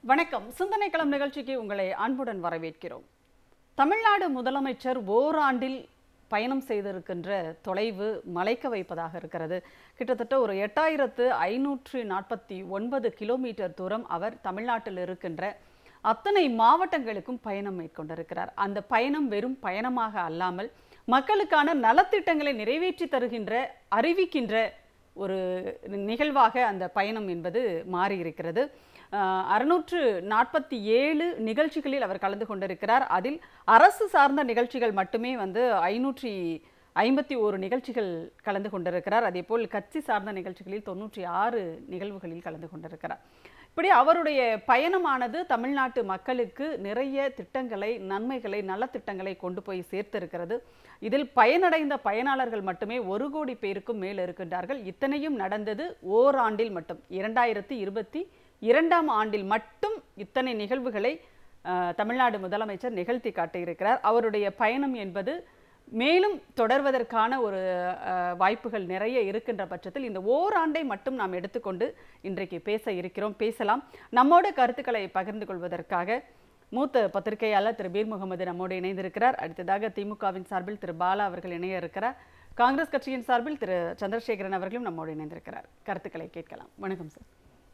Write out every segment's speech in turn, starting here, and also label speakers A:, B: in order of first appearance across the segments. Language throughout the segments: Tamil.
A: வணக்கம் சிந்தனை களம் நிகழ்ச்சிக்கு உங்களை அன்புடன் வரவேற்கிறோம் தமிழ்நாடு முதலமைச்சர் ஓராண்டில் பயணம் செய்திருக்கின்ற தொலைவு மலைக்க வைப்பதாக இருக்கிறது கிட்டத்தட்ட ஒரு எட்டாயிரத்து ஐநூற்று நாற்பத்தி ஒன்பது கிலோமீட்டர் தூரம் அவர் தமிழ்நாட்டில் இருக்கின்ற அத்தனை மாவட்டங்களுக்கும் பயணம் மேற்கொண்டிருக்கிறார் அந்த பயணம் வெறும் பயணமாக அல்லாமல் மக்களுக்கான நலத்திட்டங்களை நிறைவேற்றி தருகின்ற அறிவிக்கின்ற ஒரு நிகழ்வாக அந்த பயணம் என்பது மாறியிருக்கிறது அறுநூற்று நாற்பத்தி ஏழு நிகழ்ச்சிகளில் அவர் கலந்து கொண்டிருக்கிறார் அதில் அரசு சார்ந்த நிகழ்ச்சிகள் மட்டுமே வந்து ஐநூற்றி ஐம்பத்தி ஓரு நிகழ்ச்சிகள் கலந்து கொண்டிருக்கிறார் அதேபோல் கட்சி சார்ந்த நிகழ்ச்சிகளில் தொண்ணூற்றி ஆறு நிகழ்வுகளில் கலந்து கொண்டிருக்கிறார் இப்படி அவருடைய பயணமானது தமிழ்நாட்டு மக்களுக்கு நிறைய திட்டங்களை நன்மைகளை நலத்திட்டங்களை கொண்டு போய் சேர்த்திருக்கிறது இதில் பயனடைந்த பயனாளர்கள் மட்டுமே ஒரு கோடி பேருக்கும் மேல் இருக்கின்றார்கள் இத்தனையும் நடந்தது ஓராண்டில் மட்டும் இரண்டாயிரத்தி இருபத்தி இரண்டாம் ஆண்டில் மட்டும் இத்தனை நிகழ்வுகளை அஹ், தமிழ்நாடு முதலமைச்சர் நிகழ்த்தி காட்டியிருக்கிறார் அவருடைய பயணம் என்பது மேலும் தொடர்வதற்கான ஒரு அஹ், வாய்ப்புகள் நிறைய இருக்கின்ற பட்சத்தில் இந்த ஓராண்டை மட்டும் நாம் எடுத்துக்கொண்டு இன்றைக்கு பேச இருக்கிறோம் பேசலாம் நம்மோட கருத்துக்களை பகிர்ந்து கொள்வதற்காக மூத்த பத்திரிகையாளர் திரு பீர் முகமது நம்மோடு இணைந்திருக்கிறார் அடுத்ததாக திமுகவின் சார்பில் திரு பாலா அவர்கள் இணைய இருக்கிறார் காங்கிரஸ் கட்சியின் சார்பில் திரு சந்திரசேகரன் அவர்களும் நம்மோடு இணைந்திருக்கிறார் கருத்துக்களை கேட்கலாம் வணக்கம் சார்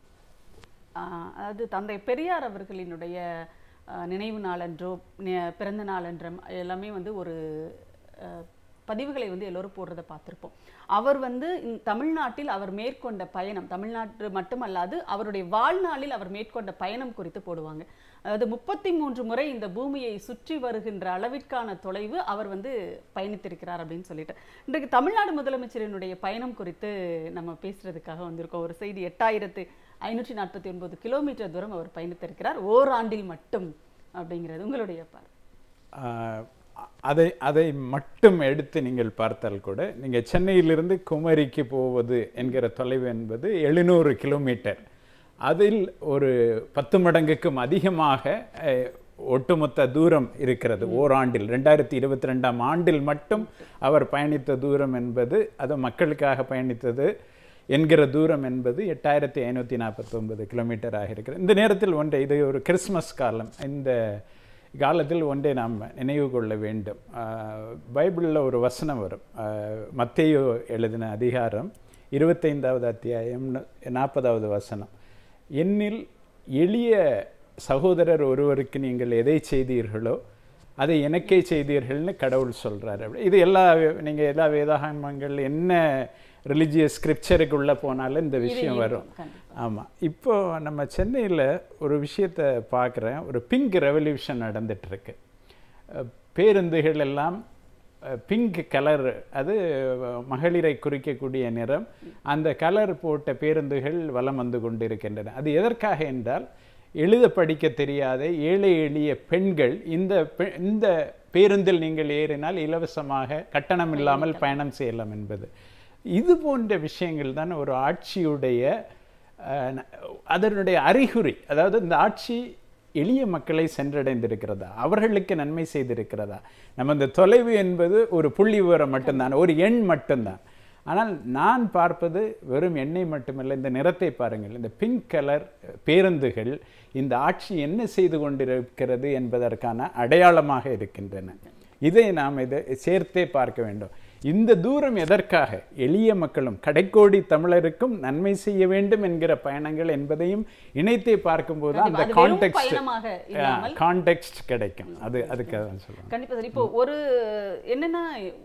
A: ஆஹ் அதாவது தந்தை பெரியார் அவர்களினுடைய ஆஹ் நினைவு நாளன்றோ நி- பிறந்த நாளன்றம் எல்லாமே வந்து ஒரு ஆஹ் பதிவுகளை வந்து எல்லோரும் போடுறதை பார்த்திருப்போம் அவர் வந்து இந்த தமிழ்நாட்டில் அவர் மேற்கொண்ட பயணம் தமிழ்நாட்டு மட்டுமல்லாது அவருடைய வாழ்நாளில் அவர் மேற்கொண்ட பயணம் குறித்து போடுவாங்க அதாவது முப்பத்தி மூன்று முறை இந்த பூமியை சுற்றி வருகின்ற அளவிற்கான தொலைவு அவர் வந்து பயணித்திருக்கிறார் அப்படின்னு சொல்லிட்டு இன்றைக்கு தமிழ்நாடு முதலமைச்சரினுடைய பயணம் குறித்து நம்ம பேசுறதுக்காக வந்திருக்கோம் ஒரு செய்தி எட்டாயிரத்து ஐநூற்றி நாற்பத்தி ஒன்பது கிலோமீட்டர் தூரம் அவர் பயணித்திருக்கிறார் ஓராண்டில் மட்டும் அப்படிங்கிறது உங்களுடைய பார்
B: ஆஹ் அதை அதை மட்டும் எடுத்து நீங்கள் பார்த்தால் கூட நீங்கள் சென்னையிலிருந்து குமரிக்கு போவது என்கிற தொலைவு என்பது எழுநூறு கிலோமீட்டர் அதில் ஒரு பத்து மடங்குக்கும் அதிகமாக அஹ், ஒட்டுமொத்த தூரம் இருக்கிறது ஓராண்டில் ரெண்டாயிரத்தி இருபத்தி ரெண்டாம் ஆண்டில் மட்டும் அவர் பயணித்த தூரம் என்பது அது மக்களுக்காக பயணித்தது என்கிற தூரம் என்பது எட்டாயிரத்தி ஐநூற்றி நாற்பத்தொன்பது கிலோமீட்டராக இருக்கிறது இந்த நேரத்தில் ஒன்றை இது ஒரு கிறிஸ்மஸ் காலம் இந்த காலத்தில் ஒன்றை நாம் நினைவு கொள்ள வேண்டும் பைபிளில் ஒரு வசனம் வரும் ஆஹ், மத்தேயு எழுதின அதிகாரம் இருபத்தைந்தாவது அத்தியாயம் நாற்பதாவது வசனம் என்னில் எளிய சகோதரர் ஒருவருக்கு நீங்கள் எதை செய்தீர்களோ அதை எனக்கே செய்தீர்கள்னு கடவுள் சொல்றாரு அப்படி இது எல்லா நீங்கள் எல்லா வேதாகமங்கள் என்ன ரிலிஜியஸ் ஸ்கிரிப்சருக்குள்ளே போனாலும் இந்த விஷயம் வரும் ஆமாம் இப்போ நம்ம சென்னையில் ஒரு விஷயத்தை பார்க்குறேன் ஒரு பிங்க் ரெவல்யூஷன் நடந்துட்டுருக்கு பேருந்துகள் எல்லாம் பிங்க் கலர் அது அஹ், மகளிரை குறிக்கக்கூடிய நிறம் அந்த கலர் போட்ட பேருந்துகள் வலம் வந்து கொண்டிருக்கின்றன அது எதற்காக என்றால் எழுத படிக்க தெரியாத ஏழை எளிய பெண்கள் இந்த பெ- இந்த பேருந்தில் நீங்கள் ஏறினால் இலவசமாக கட்டணம் இல்லாமல் பயணம் செய்யலாம் என்பது இது போன்ற விஷயங்கள் தான் ஒரு ஆட்சியுடைய அஹ், ந- அதனுடைய அறிகுறி அதாவது இந்த ஆட்சி எளிய மக்களை சென்றடைந்திருக்கிறதா அவர்களுக்கு நன்மை செய்திருக்கிறதா நம்ம இந்த தொலைவு என்பது ஒரு புள்ளி விவரம் மட்டும்தான் ஒரு எண் மட்டும்தான் ஆனால் நான் பார்ப்பது வெறும் எண்ணெய் மட்டுமல்ல இந்த நிறத்தை பாருங்கள் இந்த பிங்க் கலர் பேருந்துகள் இந்த ஆட்சி என்ன செய்து கொண்டிருக்கிறது என்பதற்கான அடையாளமாக இருக்கின்றன இதை நாம் இதை சேர்த்தே பார்க்க வேண்டும் இந்த தூரம் எதற்காக எளிய மக்களும் கடைக்கோடி தமிழருக்கும் நன்மை செய்ய வேண்டும் என்கிற பயணங்கள் என்பதையும் இணைத்தே பார்க்கும்போது அந்த
A: கண்டிப்பா. அது வெறும்
B: கான்டெக்ட்
A: பயணமாக இல்லாமல்
B: கான்டெக்ட் கிடைக்கும் அது அதுக்காக தான் சொல்லுவேன்
A: கண்டிப்பா சார் இப்போ ஒரு என்னன்னா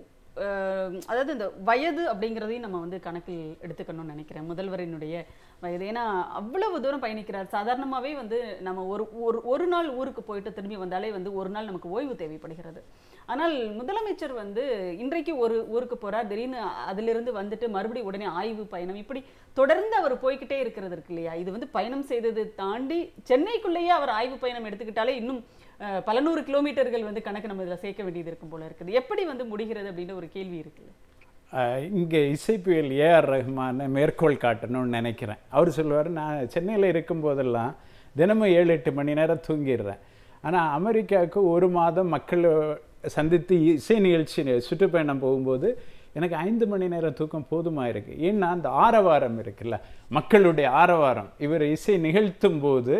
A: அஹ், அதாவது இந்த வயது அப்படிங்கிறதையும் நம்ம வந்து கணக்கில் எடுத்துக்கணும்னு நினைக்கிறேன் முதல்வரினுடைய வயது ஏன்னா அவ்வளவு தூரம் பயணிக்கிறார் சாதாரணமாவே வந்து நம்ம ஒரு ஒரு ஒரு நாள் ஊருக்கு போயிட்டு திரும்பி வந்தாலே வந்து ஒரு நாள் நமக்கு ஓய்வு தேவைப்படுகிறது ஆனால் முதலமைச்சர் வந்து இன்றைக்கு ஒரு ஊருக்கு போறார் திடீர்னு அதிலிருந்து வந்துட்டு மறுபடியும் உடனே ஆய்வு பயணம் இப்படி தொடர்ந்து அவர் போய்க்கிட்டே இருக்கிறது இருக்கு இல்லையா இது வந்து பயணம் செய்தது தாண்டி சென்னைக்குள்ளேயே அவர் ஆய்வு பயணம் எடுத்துக்கிட்டாலே இன்னும் அஹ், பல நூறு கிலோமீட்டர்கள் வந்து கணக்கு நம்ம இதில் சேர்க்க வேண்டியது இருக்கும் போல இருக்குது எப்படி வந்து முடிகிறது அப்படின்ற ஒரு கேள்வி இருக்குல்ல
B: ஆஹ் இங்கே இசைப்புயல் ஏஆர் ரஹ்மானை மேற்கோள் காட்டணும்னு நினைக்கிறேன் அவர் சொல்லுவார் நான் சென்னையில் இருக்கும்போதெல்லாம் தினமும் ஏழு எட்டு மணி நேரம் தூங்கிடுறேன் ஆனால் அமெரிக்காவுக்கு ஒரு மாதம் மக்கள் சந்தித்து இசை நிகழ்ச்சி சுற்றுப்பயணம் போகும்போது எனக்கு ஐந்து மணி நேரம் தூக்கம் போதுமாக இருக்குது ஏன்னா அந்த ஆரவாரம் இருக்குல்ல மக்களுடைய ஆரவாரம் இவர் இசை நிகழ்த்தும் போது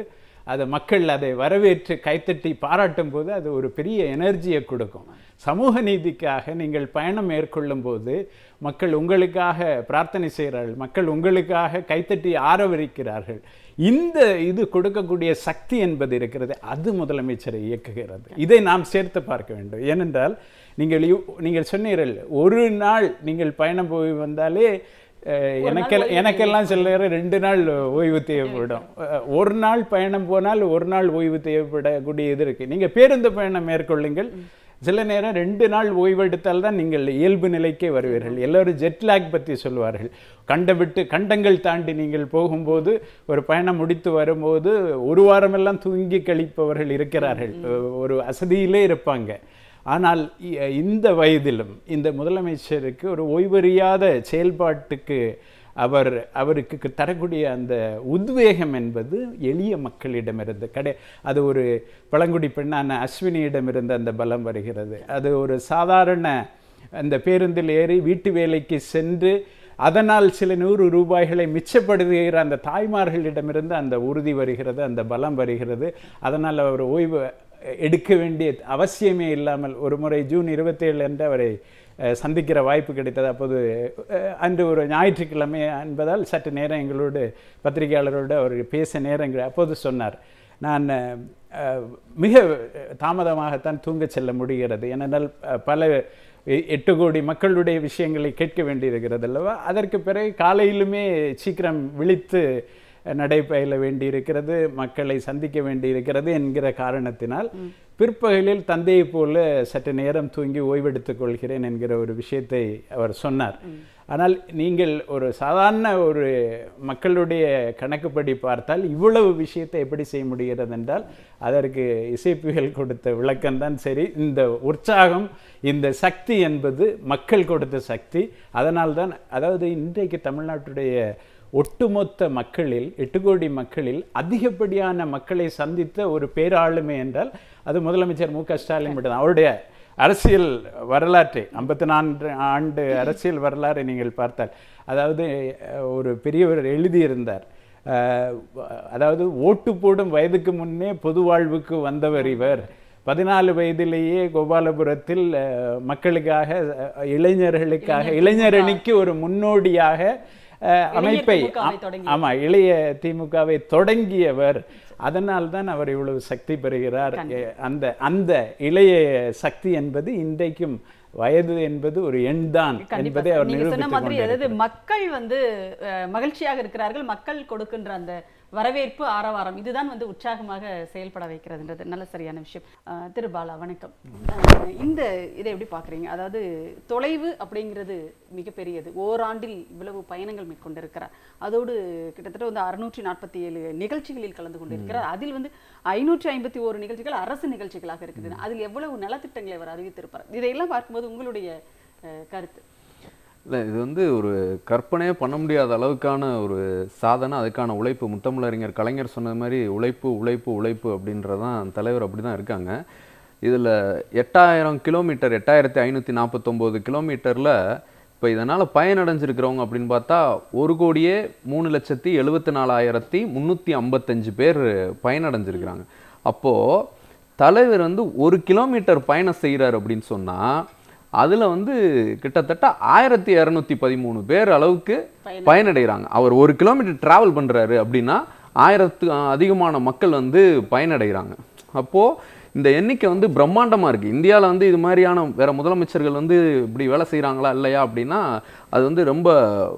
B: அதை மக்கள் அதை வரவேற்று கைத்தட்டி பாராட்டும் போது அது ஒரு பெரிய எனர்ஜியை கொடுக்கும் சமூக நீதிக்காக நீங்கள் பயணம் மேற்கொள்ளும் போது மக்கள் உங்களுக்காக பிரார்த்தனை செய்கிறார்கள் மக்கள் உங்களுக்காக கைத்தட்டி ஆரவரிக்கிறார்கள் இந்த இது கொடுக்கக்கூடிய சக்தி என்பது இருக்கிறது அது முதலமைச்சரை இயக்குகிறது இதை நாம் சேர்த்து பார்க்க வேண்டும் ஏனென்றால் நீங்கள் இவ்- நீங்கள் சொன்னீர்கள் ஒரு நாள் நீங்கள் பயணம் போய் வந்தாலே அஹ், எனக்கெல்லாம் எனக்கெல்லாம் சில நேரம் ரெண்டு நாள் ஓய்வு தேவைப்படும் அஹ், ஒரு நாள் பயணம் போனால் ஒரு நாள் ஓய்வு தேவைப்படக்கூடிய இது இருக்கு நீங்க பேருந்து பயணம் மேற்கொள்ளுங்கள் சில நேரம் ரெண்டு நாள் ஓய்வெடுத்தால் தான் நீங்கள் இயல்பு நிலைக்கே வருவீர்கள் எல்லாரும் ஜெட்லாக் பற்றி சொல்வார்கள் கண்ட விட்டு கண்டங்கள் தாண்டி நீங்கள் போகும்போது ஒரு பயணம் முடித்து வரும்போது ஒரு வாரமெல்லாம் தூங்கி கழிப்பவர்கள் இருக்கிறார்கள் ஒரு அசதியிலே இருப்பாங்க ஆனால் இ- இந்த வயதிலும் இந்த முதலமைச்சருக்கு ஒரு ஓய்வறியாத செயல்பாட்டுக்கு அவர் அவருக்கு தரக்கூடிய அந்த உத்வேகம் என்பது எளிய மக்களிடமிருந்து கடை அது ஒரு பழங்குடி பெண்ணான அஸ்வினியிடமிருந்து அந்த பலம் வருகிறது அது ஒரு சாதாரண அந்த பேருந்தில் ஏறி வீட்டு வேலைக்கு சென்று அதனால் சில நூறு ரூபாய்களை மிச்சப்படுத்துகிற அந்த தாய்மார்களிடமிருந்து அந்த உறுதி வருகிறது அந்த பலம் வருகிறது அதனால் அவர் ஓய்வு எடுக்க வேண்டிய அவசியமே இல்லாமல் ஒரு முறை ஜூன் இருபத்தேழு அன்று அவரை அஹ், சந்திக்கிற வாய்ப்பு கிடைத்தது அப்போது அஹ், அன்று ஒரு ஞாயிற்றுக்கிழமை என்பதால் சற்று நேரம் எங்களோடு பத்திரிகையாளரோடு அவர் பேச நேரங்கள் அப்போது சொன்னார் நான் அஹ், மிக தாமதமாகத்தான் தூங்கச் செல்ல முடிகிறது ஏனென்றால் அஹ், பல எ- எட்டு கோடி மக்களுடைய விஷயங்களை கேட்க வேண்டியிருக்கிறது அல்லவா அதற்கு பிறகு காலையிலுமே சீக்கிரம் விழித்து நடைபயில வேண்டியிருக்கிறது மக்களை சந்திக்க வேண்டியிருக்கிறது என்கிற காரணத்தினால் பிற்பகலில் தந்தையைப் போல சற்று நேரம் தூங்கி ஓய்வெடுத்துக் கொள்கிறேன் என்கிற ஒரு விஷயத்தை அவர் சொன்னார் ஆனால் நீங்கள் ஒரு சாதாரண ஒரு மக்களுடைய கணக்குப்படி பார்த்தால் இவ்வளவு விஷயத்தை எப்படி செய்ய முடிகிறது என்றால் அதற்கு இசைப்புகள் கொடுத்த விளக்கம்தான் சரி இந்த உற்சாகம் இந்த சக்தி என்பது மக்கள் கொடுத்த சக்தி அதனால்தான் அதாவது இன்றைக்கு தமிழ்நாட்டுடைய ஒட்டுமொத்த மக்களில் எட்டு கோடி மக்களில் அதிகப்படியான மக்களை சந்தித்த ஒரு பேராளுமை என்றால் அது முதலமைச்சர் மு க ஸ்டாலின் மட்டும்தான் அவருடைய அரசியல் வரலாற்றை ஐம்பத்தி நான்கு ஆண்டு அரசியல் வரலாறை நீங்கள் பார்த்தால் அதாவது அஹ், ஒரு பெரியவர் எழுதியிருந்தார் அஹ், அதாவது ஓட்டு போடும் வயதுக்கு முன்னே பொது வாழ்வுக்கு வந்தவர் இவர் பதினாலு வயதிலேயே கோபாலபுரத்தில் அஹ், மக்களுக்காக அஹ், இளைஞர்களுக்காக இளைஞரணிக்கு ஒரு முன்னோடியாக அஹ், அமைப்பை
A: திமுகவை தொடங்கியவர்.
B: ஆமா இளைய திமுகவை தொடங்கியவர் அதனால் தான் அவர் இவ்வளவு சக்தி பெறுகிறார் எ- அந்த அந்த இளைய சக்தி என்பது இன்றைக்கும் வயது என்பது ஒரு எண்தான்
A: கண்டிப்பா
B: என்பதை
A: சார்.
B: அவர்
A: நீங்க சொன்ன
B: நிரூபித்துக்
A: மாதிரி அதாவது
B: கொண்டிருக்கிறார்.
A: மக்கள் வந்து அஹ், மகிழ்ச்சியாக இருக்கிறார்கள் மக்கள் கொடுக்கின்ற அந்த வரவேற்பு ஆரவாரம் இதுதான் வந்து உற்சாகமாக செயல்பட வைக்கிறதுன்றது நல்ல சரியான விஷயம் அஹ், திரு பாலா வணக்கம் அஹ், இந்த இதை எப்படி பார்க்குறீங்க அதாவது தொலைவு அப்படிங்கிறது மிகப்பெரியது ஓராண்டில் இவ்வளவு பயணங்கள் மேற்கொண்டிருக்கிறார் அதோடு கிட்டத்தட்ட வந்து அறுநூற்றி நாற்பத்தி ஏழு நிகழ்ச்சிகளில் கலந்து கொண்டிருக்கிறார் அதில் வந்து ஐநூற்றி ஐம்பத்தி ஓரு நிகழ்ச்சிகள் அரசு நிகழ்ச்சிகளாக இருக்குது அதில் எவ்வளவு நலத்திட்டங்களை அவர் அறிவித்திருப்பார் இதையெல்லாம் பார்க்கும்போது உங்களுடைய அஹ், கருத்து
C: இல்லை இது வந்து ஒரு கற்பனையே பண்ண முடியாத அளவுக்கான ஒரு சாதனை அதுக்கான உழைப்பு முத்தமிழறிஞர் கலைஞர் சொன்னது மாதிரி உழைப்பு உழைப்பு உழைப்பு அப்படின்றதான் தலைவர் அப்படி தான் இருக்காங்க இதில் எட்டாயிரம் கிலோமீட்டர் எட்டாயிரத்தி ஐநூற்றி நாற்பத்தொம்போது கிலோமீட்டரில் இப்போ இதனால் பயனடைஞ்சிருக்கிறவங்க அப்படின்னு பார்த்தா ஒரு கோடியே மூணு லட்சத்தி எழுபத்தி நாலாயிரத்தி முந்நூற்றி ஐம்பத்தஞ்சு பேர் பயனடைஞ்சிருக்கிறாங்க அப்போது தலைவர் வந்து ஒரு கிலோமீட்டர் பயணம் செய்கிறார் அப்படின்னு சொன்னால் அதில் வந்து கிட்டத்தட்ட ஆயிரத்தி இரநூத்தி பதிமூணு பேர் அளவுக்கு பயனடைகிறாங்க அவர் ஒரு கிலோமீட்டர் டிராவல் பண்ணுறாரு அப்படின்னா ஆயிரத்து அதிகமான மக்கள் வந்து பயனடைகிறாங்க அப்போது இந்த எண்ணிக்கை வந்து பிரம்மாண்டமாக இருக்குது இந்தியாவில் வந்து இது மாதிரியான வேற முதலமைச்சர்கள் வந்து இப்படி வேலை செய்கிறாங்களா இல்லையா அப்படின்னா அது வந்து ரொம்ப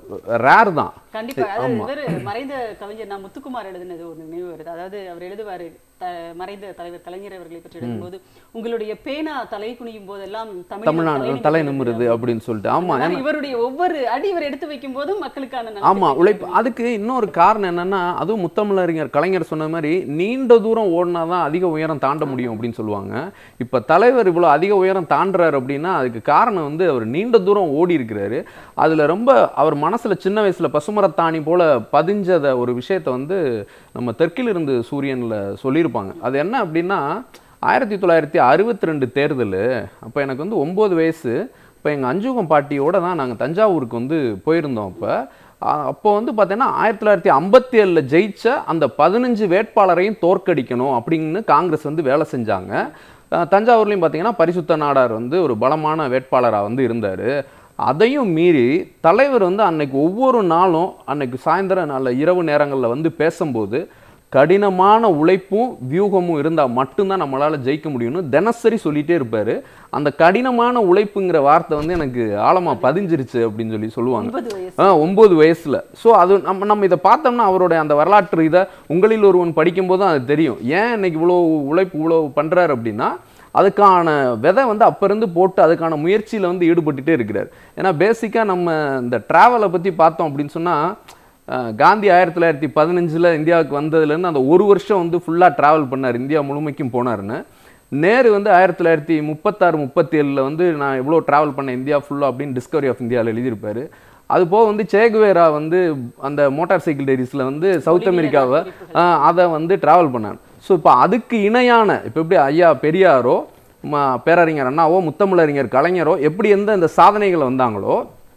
C: ரேர் தான்
A: கண்டிப்பா அதாவது இவர் மறைந்த கவிஞர் நான் முத்துக்குமார் எழுதினது ஒரு நினைவு வருது அதாவது அவர் எழுதுவாரு த- மறைந்த தலைவர் கலைஞர் அவர்களை பற்றி எழுதும்போது உங்களுடைய பேனா தலை குனியும் போதெல்லாம் தமிழ்
C: தமிழ்நாடு தலை நிமிருது அப்படின்னு சொல்லிட்டு ஆமாம்
A: அதாவது இவருடைய ஒவ்வொரு அடி இவர் எடுத்து வைக்கும் போதும் மக்களுக்கான நலத்திட்டங்கள்
C: ஆமா உழைப்பு அதுக்கு இன்னொரு காரணம் என்னன்னா அதுவும் முத்தமிழறிஞர் கலைஞர் சொன்ன மாதிரி நீண்ட தூரம் ஓடினாதான் அதிக உயரம் தாண்ட முடியும் அப்படின்னு சொல்லுவாங்க இப்ப தலைவர் இவ்வளவு அதிக உயரம் தாண்டுறாரு அப்படின்னா அதுக்கு காரணம் வந்து அவர் நீண்ட தூரம் ஓடி இருக்கிறாரு அதுல ரொம்ப அவர் மனசுல சின்ன வயசுல பசுமரத்தாணி போல பதிஞ்சத ஒரு விஷயத்த வந்து நம்ம தெற்கிலிருந்து சூரியன்ல சொல்லியிருப்பாங்க அது என்ன அப்படின்னா ஆயிரத்தி தொள்ளாயிரத்தி அறுபத்தி ரெண்டு தேர்தல் அப்போ எனக்கு வந்து ஒம்பது வயசு இப்போ எங்கள் அஞ்சுகம் பாட்டியோட தான் நாங்கள் தஞ்சாவூருக்கு வந்து போயிருந்தோம் அப்போ அ- அப்போ வந்து பார்த்தீங்கன்னா ஆயிரத்தி தொள்ளாயிரத்தி ஐம்பத்தி ஏழில் ஜெயிச்ச அந்த பதினஞ்சு வேட்பாளரையும் தோற்கடிக்கணும் அப்படின்னு காங்கிரஸ் வந்து வேலை செஞ்சாங்க அஹ் தஞ்சாவூர்லையும் பார்த்தீங்கன்னா பரிசுத்த நாடார் வந்து ஒரு பலமான வேட்பாளராக வந்து இருந்தார் அதையும் மீறி தலைவர் வந்து அன்னைக்கு ஒவ்வொரு நாளும் அன்னைக்கு சாயந்தரம் நல்ல இரவு நேரங்களில் வந்து பேசும்போது கடினமான உழைப்பும் வியூகமும் இருந்தால் மட்டும்தான் நம்மளால் ஜெயிக்க முடியும்னு தினசரி சொல்லிட்டே இருப்பார் அந்த கடினமான உழைப்புங்கிற வார்த்தை வந்து எனக்கு ஆழமாக பதிஞ்சிருச்சு அப்படின்னு சொல்லி சொல்லுவாங்க
A: ஒன்பது வயசு
C: ஆ ஒம்பது வயசுல ஸோ அது நம்ம நம்ம இதை பார்த்தோம்னா அவருடைய அந்த வரலாற்று இதை உங்களில் ஒருவன் படிக்கும்போது தான் அது தெரியும் ஏன் இன்னைக்கு இவ்வளோ உழைப்பு இவ்வளோ பண்றாரு அப்படின்னா அதுக்கான விதை வந்து அப்ப இருந்து போட்டு அதுக்கான முயற்சியில் வந்து ஈடுபட்டுட்டே இருக்கிறார் ஏன்னா பேசிக்காக நம்ம இந்த ட்ராவலை பற்றி பார்த்தோம் அப்படின்னு சொன்னால் காந்தி ஆயிரத்தி தொள்ளாயிரத்தி பதினஞ்சில் இந்தியாவுக்கு வந்ததுலேருந்து அந்த ஒரு வருஷம் வந்து ஃபுல்லாக ட்ராவல் பண்ணார் இந்தியா முழுமைக்கும் போனாருன்னு நேரு வந்து ஆயிரத்தி தொள்ளாயிரத்தி முப்பத்தாறு முப்பத்தி ஏழில் வந்து நான் எவ்வளோ ட்ராவல் பண்ணேன் இந்தியா ஃபுல்லாக அப்படின்னு டிஸ்கவரி ஆஃப் இந்தியாவில் எழுதியிருப்பாரு அது போக வந்து சேகுவேரா வந்து அந்த மோட்டார் சைக்கிள் டைரிஸில் வந்து சவுத் அமெரிக்காவை ஆஹ், அதை வந்து ட்ராவல் பண்ணாங்க ஸோ இப்போ அதுக்கு இணையான இப்போ எப்படி ஐயா பெரியாரோ ம- பேரறிஞர் அண்ணாவோ முத்தமிழறிஞர் கலைஞரோ எப்படி எந்த இந்த சாதனைகள் வந்தாங்களோ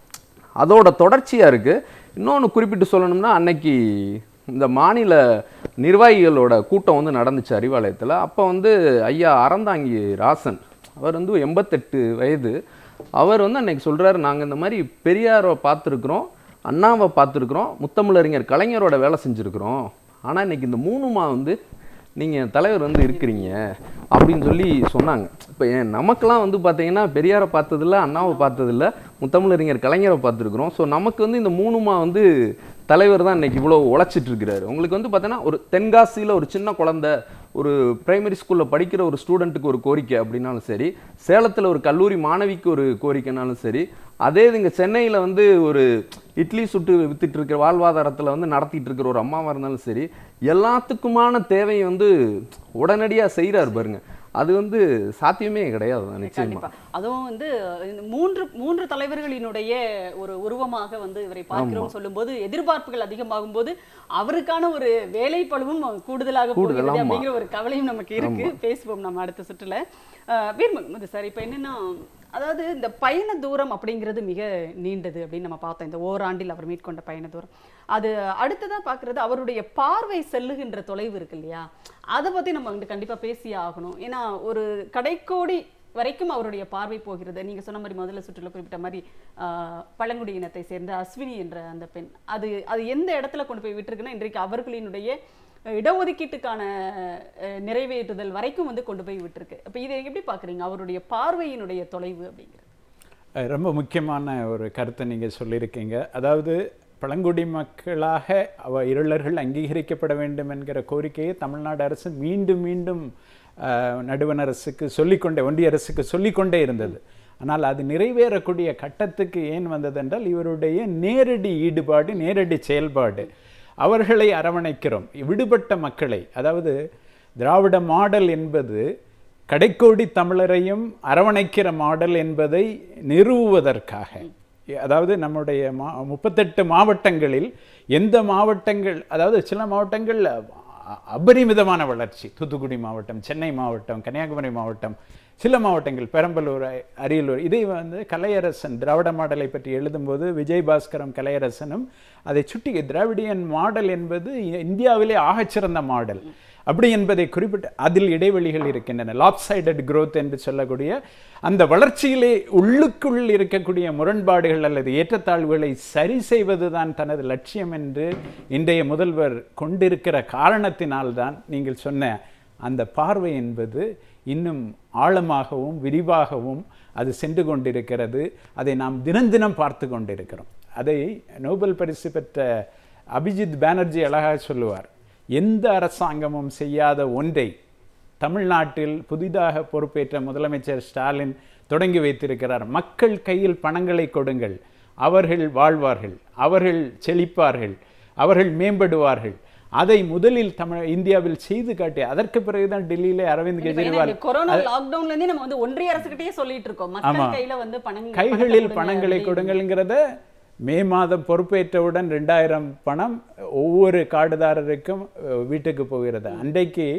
C: அதோட தொடர்ச்சியாக இருக்குது இன்னொன்று குறிப்பிட்டு சொல்லணும்னா அன்னைக்கு இந்த மாநில நிர்வாகிகளோட கூட்டம் வந்து நடந்துச்சு அறிவாலயத்தில் அப்போ வந்து ஐயா அறந்தாங்கி ராசன் அவர் வந்து எண்பத்தெட்டு வயது அவர் வந்து அன்னைக்கு சொல்றாரு நாங்கள் இந்த மாதிரி பெரியாரை பார்த்துருக்குறோம் அண்ணாவை பார்த்துருக்குறோம் முத்தமிழறிஞர் கலைஞரோட வேலை செஞ்சுருக்குறோம் ஆனால் இன்னைக்கு இந்த மூணுமா வந்து நீங்கள் தலைவர் வந்து இருக்கிறீங்க அப்படின்னு சொல்லி சொன்னாங்க இப்போ ஏன் நமக்கெல்லாம் வந்து பார்த்தீங்கன்னா பெரியாரை பார்த்ததில்ல அண்ணாவை பார்த்ததில்ல முத்தமிழறிஞர் கலைஞரை பார்த்துருக்குறோம் ஸோ நமக்கு வந்து இந்த மூணுமா வந்து தலைவர் தான் இன்னைக்கு இவ்வளோ உழைச்சிட்டு இருக்கிறாரு உங்களுக்கு வந்து பார்த்தீங்கன்னா ஒரு தென்காசியில் ஒரு சின்ன குழந்தை ஒரு பிரைமரி ஸ்கூலில் படிக்கிற ஒரு ஸ்டூடெண்ட்டுக்கு ஒரு கோரிக்கை அப்படின்னாலும் சரி சேலத்தில் ஒரு கல்லூரி மாணவிக்கு ஒரு கோரிக்கைனாலும் சரி அதே இது இங்கே சென்னையில் வந்து ஒரு இட்லி சுட்டு வித்துட்டு இருக்கிற வாழ்வாதாரத்தில் வந்து நடத்திட்டு இருக்கிற ஒரு அம்மாவாக இருந்தாலும் சரி எல்லாத்துக்குமான தேவையை வந்து உடனடியாக செய்கிறாரு பாருங்க அது வந்து சாத்தியமே கிடையாது தான் நிச்சயமா
A: கண்டிப்பா அதுவும் வந்து இந்த மூன்று மூன்று தலைவர்களினுடைய ஒரு உருவமாக வந்து இவரை பார்க்கிறோம் சொல்லும்போது எதிர்பார்ப்புகள் அதிகமாகும் போது அவருக்கான ஒரு வேலை பழுவும் கூடுதலாக
C: கூடுதல்,
A: போகிறது
C: ஆமா.
A: அப்படிங்கிற ஒரு கவலையும் நமக்கு இருக்கு பேசுவோம் நம்ம அடுத்த சுற்றுல அஹ், வீர் முகமது சார் இப்போ என்னன்னா அதாவது இந்த பயண தூரம் அப்படிங்கிறது மிக நீண்டது அப்படின்னு நம்ம பார்த்தோம் இந்த ஓராண்டில் அவர் மேற்கொண்ட பயண தூரம் அது அடுத்ததா பார்க்கிறது அவருடைய பார்வை செல்லுகின்ற தொலைவு இருக்கு இல்லையா அதை பத்தி நம்ம வந்து கண்டிப்பா பேசியே ஆகணும் ஏன்னா ஒரு கடைக்கோடி வரைக்கும் அவருடைய பார்வை போகிறது நீங்க சொன்ன மாதிரி முதல்ல சுற்றுல குறிப்பிட்ட மாதிரி ஆஹ், பழங்குடி இனத்தை சேர்ந்த அஸ்வினி என்ற அந்த பெண் அது அது எந்த இடத்துல கொண்டு போய் விட்டுருக்குன்னா இன்றைக்கு அவர்களினுடைய அஹ், இடஒதுக்கீட்டுக்கான அஹ், நிறைவேற்றுதல் வரைக்கும் வந்து கொண்டு போய் விட்டுருக்கு அப்ப இதை எப்படி பாக்குறீங்க அவருடைய பார்வையினுடைய தொலைவு அப்படிங்கிறது
B: அஹ் ரொம்ப முக்கியமான ஒரு கருத்தை நீங்கள் சொல்லியிருக்கீங்க அதாவது பழங்குடி மக்களாக அவ இருளர்கள் அங்கீகரிக்கப்பட வேண்டும் என்கிற கோரிக்கையை தமிழ்நாடு அரசு மீண்டும் மீண்டும் அஹ், நடுவண் அரசுக்கு சொல்லிக்கொண்டே ஒன்றிய அரசுக்கு சொல்லிக்கொண்டே இருந்தது ஆனால் அது நிறைவேறக்கூடிய கட்டத்துக்கு ஏன் வந்தது என்றால் இவருடைய நேரடி ஈடுபாடு நேரடி செயல்பாடு அவர்களை அரவணைக்கிறோம் விடுபட்ட மக்களை அதாவது திராவிட மாடல் என்பது கடைக்கோடி தமிழரையும் அரவணைக்கிற மாடல் என்பதை நிறுவுவதற்காக அதாவது நம்முடைய மா முப்பத்தெட்டு மாவட்டங்களில் எந்த மாவட்டங்கள் அதாவது சில மாவட்டங்கள் அ- அபரிமிதமான வளர்ச்சி தூத்துக்குடி மாவட்டம் சென்னை மாவட்டம் கன்னியாகுமரி மாவட்டம் சில மாவட்டங்கள் பெரம்பலூர் அ- அரியலூர் இதை வந்து கலையரசன் திராவிட மாடலை பற்றி எழுதும்போது விஜய் பாஸ்கரம் கலையரசனும் அதை சுட்டி திராவிடியன் மாடல் என்பது இ- இந்தியாவிலே ஆகச்சிறந்த மாடல் அப்படி என்பதை குறிப்பிட்டு அதில் இடைவெளிகள் இருக்கின்றன லாப்சைடட் growth என்று சொல்லக்கூடிய அந்த வளர்ச்சியிலே உள்ளுக்குள் இருக்கக்கூடிய முரண்பாடுகள் அல்லது ஏற்றத்தாழ்வுகளை சரி செய்வதுதான் தனது லட்சியம் என்று இன்றைய முதல்வர் கொண்டிருக்கிற காரணத்தினால்தான் நீங்கள் சொன்ன அந்த பார்வை என்பது இன்னும் ஆழமாகவும் விரிவாகவும் அது சென்று கொண்டிருக்கிறது அதை நாம் தினம் தினம் பார்த்து கொண்டிருக்கிறோம் அதை நோபல் பரிசு பெற்ற அபிஜித் பானர்ஜி அழகாக சொல்லுவார் எந்த அரசாங்கமும் செய்யாத ஒன்றை தமிழ்நாட்டில் புதிதாக பொறுப்பேற்ற முதலமைச்சர் ஸ்டாலின் தொடங்கி வைத்திருக்கிறார் மக்கள் கையில் பணங்களை கொடுங்கள் அவர்கள் வாழ்வார்கள் அவர்கள் செழிப்பார்கள் அவர்கள் மேம்படுவார்கள் அதை முதலில் தமிழ் இந்தியாவில் செய்து காட்டி அதற்கு பிறகுதான் டெல்லியிலே அரவிந்த்
A: ஏன்னா
B: கெஜ்ரிவால்
A: இந்த கொரோனா லாக்டவுன்ல இருந்தே நம்ம வந்து ஒன்றிய அரசுகிட்டயே சொல்லிட்டு இருக்கோம்
B: ஆமா.
A: மக்கள் கையில வந்து பணம்
B: கைகளில் பணங்களை கொடுங்கள்ங்கிறத மே மாதம் பொறுப்பேற்றவுடன் ரெண்டாயிரம் பணம் ஒவ்வொரு கார்டுதாரருக்கும் அஹ், வீட்டுக்கு போகிறது அன்றைக்கு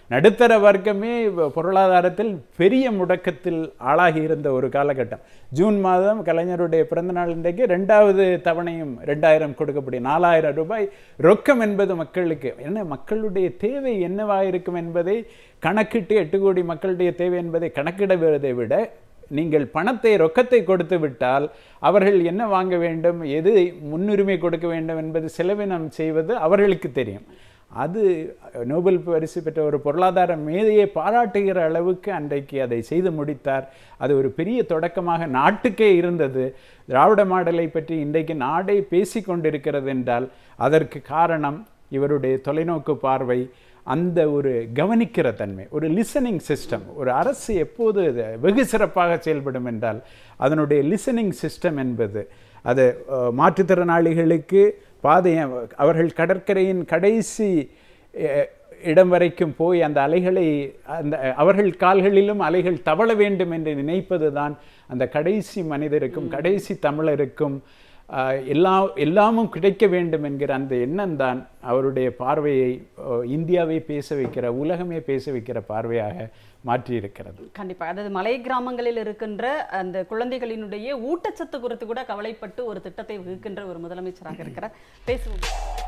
B: நடுத்தர வர்க்கமே வ- பொருளாதாரத்தில் பெரிய முடக்கத்தில் ஆளாகி இருந்த ஒரு காலகட்டம் ஜூன் மாதம் கலைஞருடைய பிறந்தநாள் இன்றைக்கு ரெண்டாவது தவணையும் ரெண்டாயிரம் கொடுக்கப்படி நாலாயிரம் ரூபாய் ரொக்கம் என்பது மக்களுக்கு என்ன மக்களுடைய தேவை என்னவாக இருக்கும் என்பதை கணக்கிட்டு எட்டு கோடி மக்களுடைய தேவை என்பதை கணக்கிடுவதை விட நீங்கள் பணத்தை ரொக்கத்தை கொடுத்து விட்டால் அவர்கள் என்ன வாங்க வேண்டும் எது முன்னுரிமை கொடுக்க வேண்டும் என்பது செலவினம் செய்வது அவர்களுக்கு தெரியும் அது நோபல் பரிசு பெற்ற ஒரு பொருளாதார மேதையை பாராட்டுகிற அளவுக்கு அன்றைக்கு அதை செய்து முடித்தார் அது ஒரு பெரிய தொடக்கமாக நாட்டுக்கே இருந்தது திராவிட மாடலை பற்றி இன்றைக்கு நாடே பேசி கொண்டிருக்கிறது என்றால் அதற்கு காரணம் இவருடைய தொலைநோக்கு பார்வை அந்த ஒரு கவனிக்கிற தன்மை ஒரு லிசனிங் சிஸ்டம் ஒரு அரசு எப்போது அது வெகு சிறப்பாக செயல்படும் என்றால் அதனுடைய லிசனிங் சிஸ்டம் என்பது அது அஹ், மாற்றுத்திறனாளிகளுக்கு பாதையை அவர்கள் கடற்கரையின் கடைசி அஹ், இடம் வரைக்கும் போய் அந்த அலைகளை அந்த அவர்கள் கால்களிலும் அலைகள் தவள வேண்டும் என்று நினைப்பது தான் அந்த கடைசி மனிதருக்கும் கடைசி தமிழருக்கும் ஆஹ், எல்லா எல்லாமும் கிடைக்க வேண்டும் என்கிற அந்த எண்ணம் தான் அவருடைய பார்வையை அஹ், இந்தியாவை பேச வைக்கிற உலகமே பேச வைக்கிற பார்வையாக மாற்றியிருக்கிறது
A: கண்டிப்பா அதாவது மலை கிராமங்களில் இருக்கின்ற அந்த குழந்தைகளினுடைய ஊட்டச்சத்து குறித்து கூட கவலைப்பட்டு ஒரு திட்டத்தை வகுக்கின்ற ஒரு முதலமைச்சராக இருக்கிறார் பேசுவோம்